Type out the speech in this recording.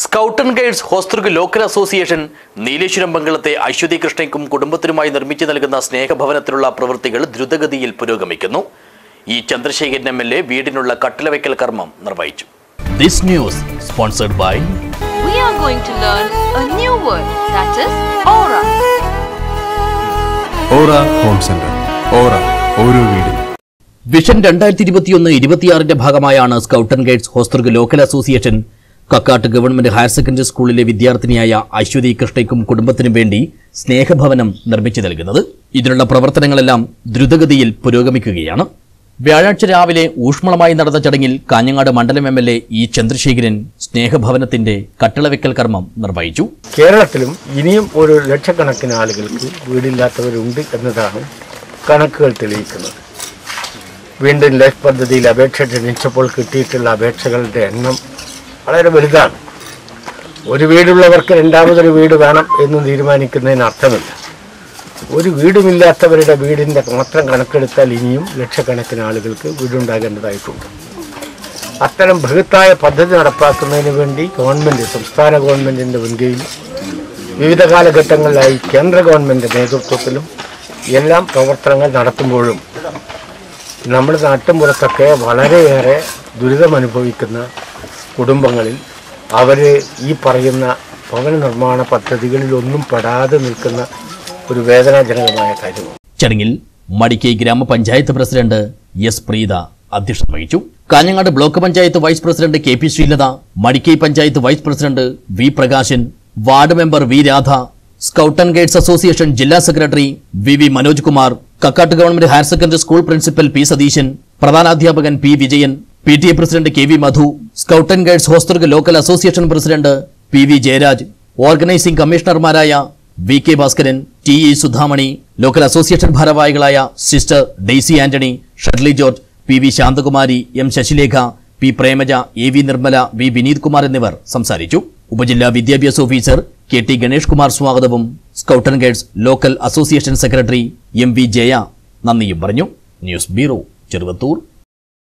Scout and guides Hosdurg local association Nileshwaram മംഗളത്തെ അശ്വതി കൃഷ്ണയ്ക്കും കുടുംബത്തിനുമായി നിർമ്മിച്ചു നൽകുന്ന സ്നേഹഭവനത്തിലുള്ള പ്രവൃത്തികൾ ദ്രുതഗതിയിൽ പുരോഗമിക്കുന്നു ഈ ചന്ദ്രശേഖരൻ എം എൽ എ വീടിനുള്ള കട്ടിലവയ്ക്കൽ കർമ്മം നിർവഹിച്ചു this news sponsored by we are going to learn a new word that is aura. Aura home centre aura ഓരോ വീടും വിഷൻ രണ്ടായിരത്തി ഇരുപത്തിയൊന്ന് ഇരുപത്തിയാറിന്റെ ഭാഗമായാണ് scout and guides Hosdurg local association Kakkat government higher secondary സ്കൂളിലെ വിദ്യാർത്ഥിനിയായ അശ്വതി കൃഷ്ണയ്ക്കും കുടുംബത്തിനും വേണ്ടി സ്നേഹഭവനം നിർമ്മിച്ചു നൽകുന്നത് ഇതിനുള്ള പ്രവർത്തനങ്ങളെല്ലാം ദ്രുതഗതിയിൽ പുരോഗമിക്കുകയാണ് വ്യാഴാഴ്ച രാവിലെ ഊഷ്മളമായി നടന്ന ചടങ്ങിൽ കാഞ്ഞങ്ങാട് മണ്ഡലം M L A E Chandrasekharan സ്നേഹഭവനത്തിന്റെ കട്ടിളവെക്കൽ കർമ്മം നിർവഹിച്ചു കേരളത്തിലും ഇനിയും ഒരു ലക്ഷക്കണക്കിന് ആളുകൾക്ക് വീടില്ലാത്തവരുണ്ട് എന്നതാണ് കണക്കുകൾ തെളിയിക്കുന്നത് വീണ്ടും ലൈഫ് പദ്ധതിയിൽ അപേക്ഷ ക്ഷണിച്ചപ്പോൾ കിട്ടിയിട്ടുള്ള അപേക്ഷകളുടെ എണ്ണം വളരെ വലുതാണ് ഒരു വീടുള്ളവർക്ക് രണ്ടാമതൊരു വീട് വേണം എന്ന് തീരുമാനിക്കുന്നതിന് അർത്ഥമില്ല ഒരു വീടുമില്ലാത്തവരുടെ വീടിൻ്റെ മാത്രം കണക്കെടുത്താൽ ഇനിയും ലക്ഷക്കണക്കിന് ആളുകൾക്ക് വീടുണ്ടാകേണ്ടതായിട്ടുണ്ട് അത്തരം ബൃഹത്തായ പദ്ധതി നടപ്പാക്കുന്നതിന് വേണ്ടി ഗവൺമെൻറ് സംസ്ഥാന ഗവൺമെൻറ്റിൻ്റെ മുൻകൈയിൽ വിവിധ കാലഘട്ടങ്ങളിലായി കേന്ദ്ര ഗവൺമെൻറ് നേതൃത്വത്തിലും എല്ലാം പ്രവർത്തനങ്ങൾ നടത്തുമ്പോഴും നമ്മുടെ നാട്ടിൻപുറത്തൊക്കെ വളരെയേറെ ദുരിതമനുഭവിക്കുന്ന കുടുംബങ്ങളിൽ അവർ ഈ പറയുന്ന ഭവന നിർമ്മാണ പദ്ധതികളിലൊന്നും പെടാതെ നിൽക്കുന്ന ഒരു വേദനാജനകമായ കാര്യമാണ് ചടങ്ങിൽ മടിക്കൈ ഗ്രാമപഞ്ചായത്ത് പ്രസിഡന്റ് എസ് പ്രീത അധ്യക്ഷത വഹിച്ചു Kanhangad block panchayat vice president K P Sreelatha Madikai panchayat vice president V Prakashan ward member V Radha scout and guides association ജില്ലാ secretary V V Manoj Kumar Kakkat government higher secondary school principal P Satheesan പ്രധാനാധ്യാപകൻ P Vijayan P T A president K V Madhu scout and guides Hosdurg local association president P V Jayaraj organizing കമ്മീഷണർമാരായ V K Bhaskaran T E Sudhamani local association ഭാരവാഹികളായ sister Daisy Antony Shirley George P V Santhakumari M Sasilekha P Premaja A V Nirmala V Vineeth Kumar എന്നിവർ സംസാരിച്ചു ഉപജില്ലാ വിദ്യാഭ്യാസ officer K T Ganesh Kumar സ്വാഗതവും scout and guides local association secretary M V Jaya നന്ദിയും പറഞ്ഞു news bureau Cheruvathur